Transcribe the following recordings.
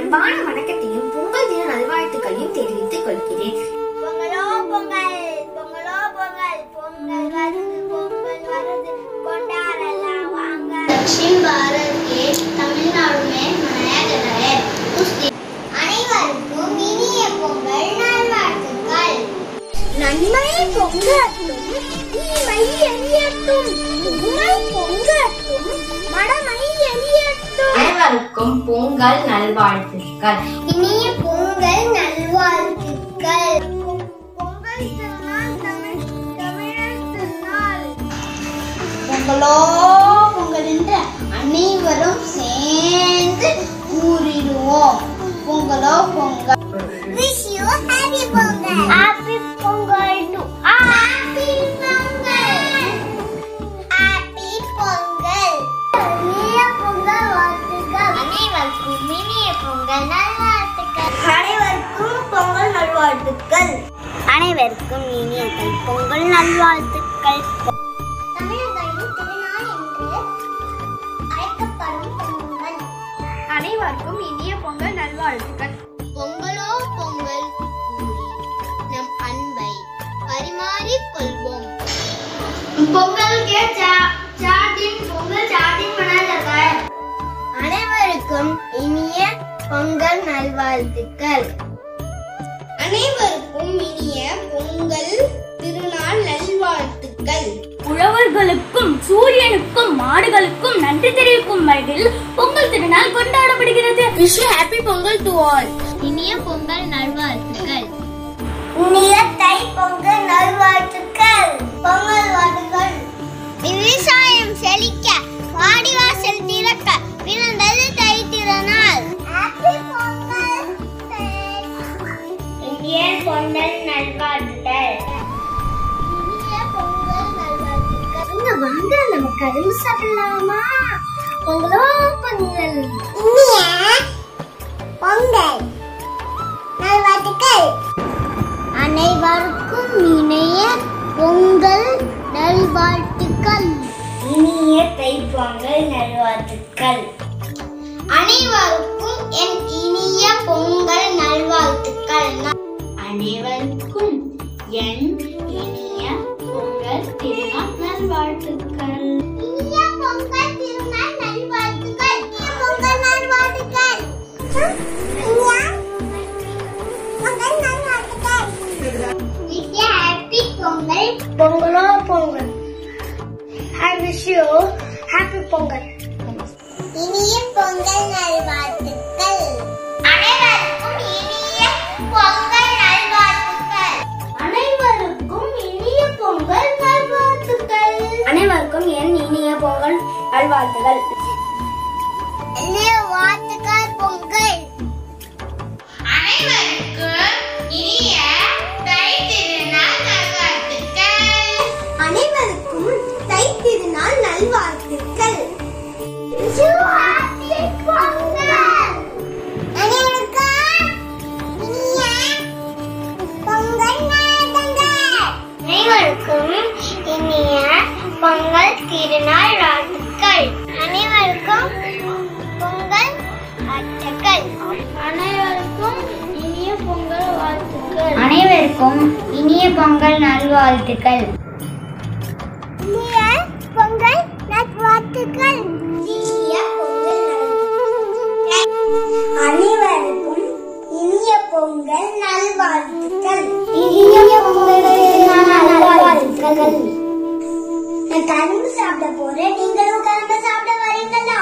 அன்பான வணக்கத்தையும் பொங்கல் தின நல்வாழ்த்துக்களையும் தெரிவித்துக் கொள்கிறேன் பொங்கலோ பொங்கல் பொங்கலோ பொங்கல் பொங்கல் வருது பொங்கல் வருது கொண்டாடலாம் வாங்க दक्षिण भारत के तमिलनाडु में मनाया जाता है उस दिन அனைவருக்கும் இனிய பொங்கல் நல்வாழ்த்துக்கள் நன்மை பொங்கட்டும் தீமை எரியட்டும் உண்மை பொங்கட்டும் மடமை எரியட்டும் அனைவருக்கும் பொங்கல் நல்வாழ்த்துக்கள் இனிய பொங்கல் நல்வாழ்த்துக்கள் பொங்கல் திருநாள் தமிழ் தமிழர் திருநாள் பொங்கலோ பொங்கல் என்று அனைவரும் சேர்ந்து கூறிடுவோம் பொங்கலோ Pongal wish you happy Pongal happy Pongal to happy Pongal happy Pongal இனிய பொங்கல் வாழ்த்துக்கள் அனைவருக்கும் இனிய பொங்கல் நல்வாழ்த்துக்கள் அனைவருக்கும் பொங்கல் நல்வாழ்த்துக்கள் அனைவருக்கும் இனிய தை பொங்கல் நல்வாழ்த்துக்கள் தமிழர்களின் திருநாள் என்று அழைக்கப்படும் பொங்கல் அனைவருக்கும் இனிய பொங்கல் நல்வாழ்த்துக்கள் பொங்கலோ பொங்கல் கூறி நம் அன்பை பரிமாறிக் கொள்வோம் பொங்கல் के चार दिन பொங்கல் चार दिन मनाया जाता है அனைவருக்கும் இனிய பொங்கல் நல்வாழ்த்துக்கள் அனைவருக்கும் இனிய பொங்கல் திருநாள் நல்வாழ்த்துக்கள் உழவர்களுக்கும் சூரியனுக்கும் மாடுகளுக்கும் நன்றி தெரிவிக்கும் வகையில் பொங்கல் திருநாள் கொண்டாடப்படுகிறது wish happy Pongal to all இனிய பொங்கல் நல்வாழ்த்துக்கள் இனிய தை பொங்கல் நல்வாழ்த்துக்கள் பொங்கல் வாழ்த்துக்கள் விவசாயம் செழிக்க வாடிவாசல் திறக்க பிறந்தது தை திருநாள் இனிய பொங்கல் நல்வாழ்த்துக்கள் இனிய பொங்கல் நல்வாழ்த்துக்கள் இங்க வாங்க நம்ம கரும்பு சாப்பிடலாமா பொங்கலோ பொங்கல் இனிய பொங்கல் நல்வாழ்த்துக்கள் அனைவருக்கும் இணைய பொங்கல் நல்வாழ்த்துக்கள் இனிய தைப்பொங்கல் நல்வாழ்த்துக்கள் அனைவருக்கும் என் இனிய பொங்கல் நல்வாழ்த்துக்கள் அனைவருக்கும் என் இனிய பொங்கல் திருநாள் நல்வாழ்த்துக்கள் இனிய பொங்கல் திருநாள் நல்வாழ்த்துக்கள் பொங்கல் நல்வாழ்த்துக்கள் பொங்கல் நல்வாழ்த்துக்கள் வித்யா ஹாப்பி பொங்கல் பொங்கலோ Pongal I wish you happy Pongal இனிய பொங்கல் நல்வாழ்த்துக்கள் அனைவருக்கும் இனிய பொங்கல் நல்வாழ்த்துக்கள் அனைவருக்கும் இனிய பொங்கல் நல்வாழ்த்துக்கள் அனைவருக்கும் என் இனிய பொங்கல் நல்வாழ்த்துகள் இனிய வாழ்த்துக்கள் பொங்கல் அனைவருக்கும் இனிய தை திருநாள் நல்வாழ்த்துக்கள் அனைவருக்கும் தை திருநாள் நல்வாழ்த்துக்கள் அனைவருக்கும் இனிய பொங்கல் திருநாள் வாழ்த்துக்கள் அனைவருக்கும் பொங்கல் வாழ்த்துக்கள் அனைவருக்கும் இனிய பொங்கல் வாழ்த்துக்கள் அனைவருக்கும் இனிய பொங்கல் நல்வாழ்த்துக்கள் இனிய பொங்கல் நல்வாழ்த்துக்கள் இனிய பொங்கல் அனைவருக்கும் இனிய பொங்கல் நல்வாழ்த்துக்கள் இனிய பொங்கல் நல்வாழ்த்துக்கள் நான் கரும்பு சாப்பிட போறேன் நீங்களும் கரும்பு சாப்பிட வரீங்களா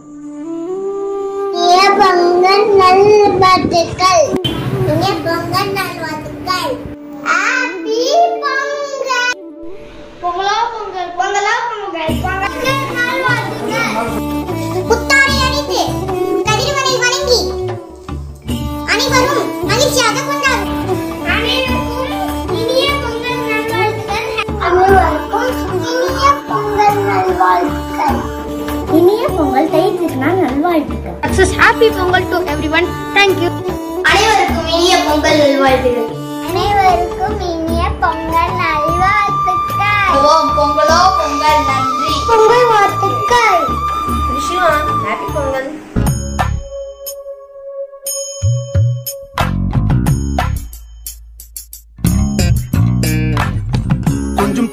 இனிய பொங்கல் நல்வாழ்த்துக்கள் இனிய பொங்கல் நல்வாழ்த்துக்கள் ஹாப்பி பொங்கல் பொங்கலோ பொங்கல் பொங்கலோ பொங்கல் பொங்கல் நல்வாழ்த்துக்கள் புத்தாடை அணிந்து கதிரவனை வணங்கி அனைவரும் மகிழ்ச்சியாக கொண்டாடும் அனைவருக்கும் இனிய பொங்கல் நல்வாழ்த்துக்கள் அனைவருக்கும் இனிய பொங்கல் நல்வாழ்த்துக்கள் இனிய பொங்கல் தை திருநாள் நல்வாழ்த்துக்கள் success happy Pongal to everyone thank you அனைவருக்கும் இனிய பொங்கல் நல்வாழ்த்துக்கள் அனைவருக்கும் இனிய பொங்கல் நல்வாழ்த்துக்கள் ஓ பொங்கலோ பொங்கல் நன்றி பொங்கல் வாழ்த்துக்கள் விஷயம் ஹாப்பி பொங்கல்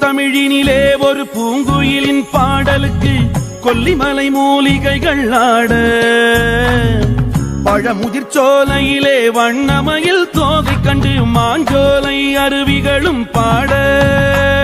பூந்தமிழினிலே ஒரு பூங்குயிலின் பாடலுக்கு கொல்லிமலை மூலிகைகள் ஆட பழமுதிர் சோலையிலே வண்ணமயில் தோகை கண்டு மாஞ்சோலை அருவிகளும் பாட